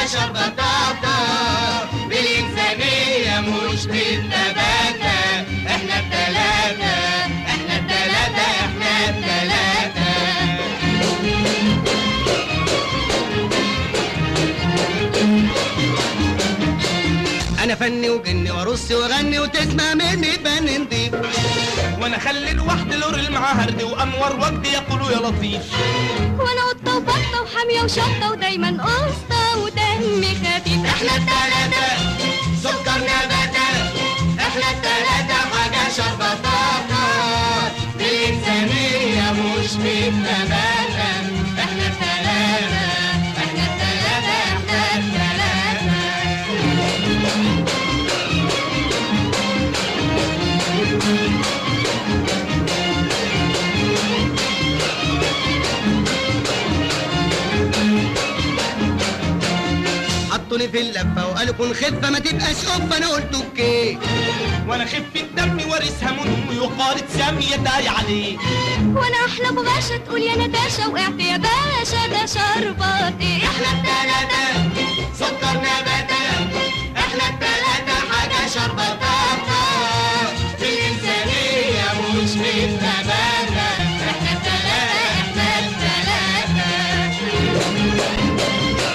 حاجة شربطاطة بالإنسانية مش بالنباتة احنا التلاتة احنا التلاتة احنا التلاتة انا فني وجني وارص واغني وتسمع مني فن نضيف وانا خلي الوحد لور المعهد وانور وجدي يقولوا يا لطيف وانا قطه وبطه وحاميه وشطه ودايما قسطه ودمي خفيف احنا التلاتة سكر نباتة احنا التلاتة حاجة شربطاطة بالإنسانية مش بالنباتة احنا التلاتة احنا التلاتة احنا التلاتة حطوني في اللفه وقالوا كن خفه ما تبقاش قبه انا قلت اوكي وانا خف الدم وارثها من امي وقالت سامية داي عليه وانا احلى بغاشة تقول يا نداشة وقعت يا باشا ده شرباتي احنا التلاتة سكر نباتة احنا التلاتة حاجة شربطاطة بالإنسانية مش بالنباتة احنا التلاتة احنا التلاتة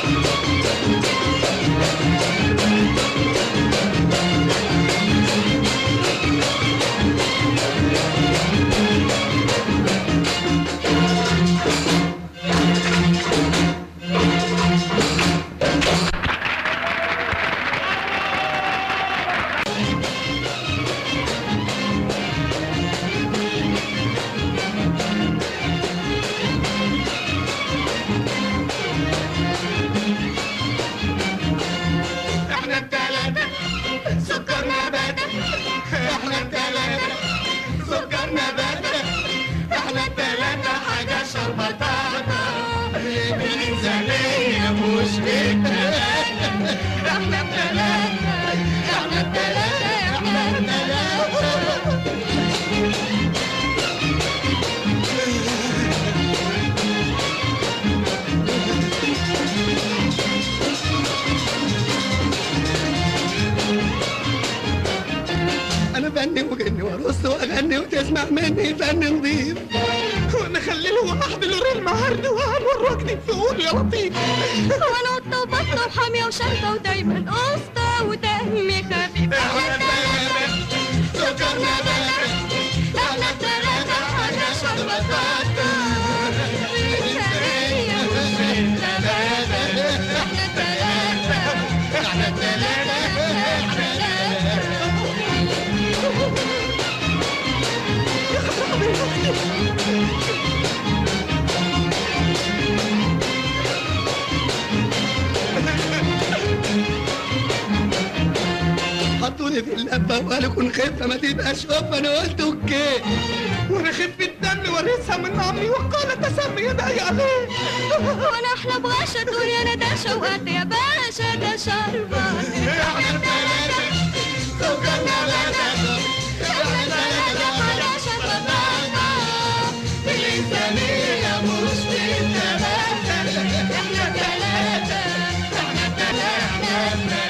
احنا التلاتة سكر نباتة احنا التلاتة سكر نباتة احنا التلاتة حاجة شربطاطة بالإنسانية مش بالنباتة احنا التلاتة احنا التلاتة احنا التلاتة انا فني وجني وارص واغني وتسمع مني فن نضيف وانا خلي الوحد لور المعهد وانور وجدي يقولوا يا لطيف وانا قطه وبطه وحاميه وشطه ودايما قسطه ودمي خفيف احنا التلاتة سكر نباتة احنا التلاتة حاجة شربطاطة بالإنسانية مش بالنباتة احنا التلاتة احنا التلاتة احنا التلاتة حطوني في اللفه وقالوا كن خفه ما تبقاش قبه انا قلت اوكي وانا خف الدم وارثها من امي وقالت سامية داي عليه وانا احلى بغاشة تقول يا نداشة وقعت يا باشا ده شرباتي احنا التلاتة سكر نباتة احنا التلاتة حاجة شربطاطة بالإنسانية مش بالنباتة احنا التلاتة احنا التلاتة احنا التلاتة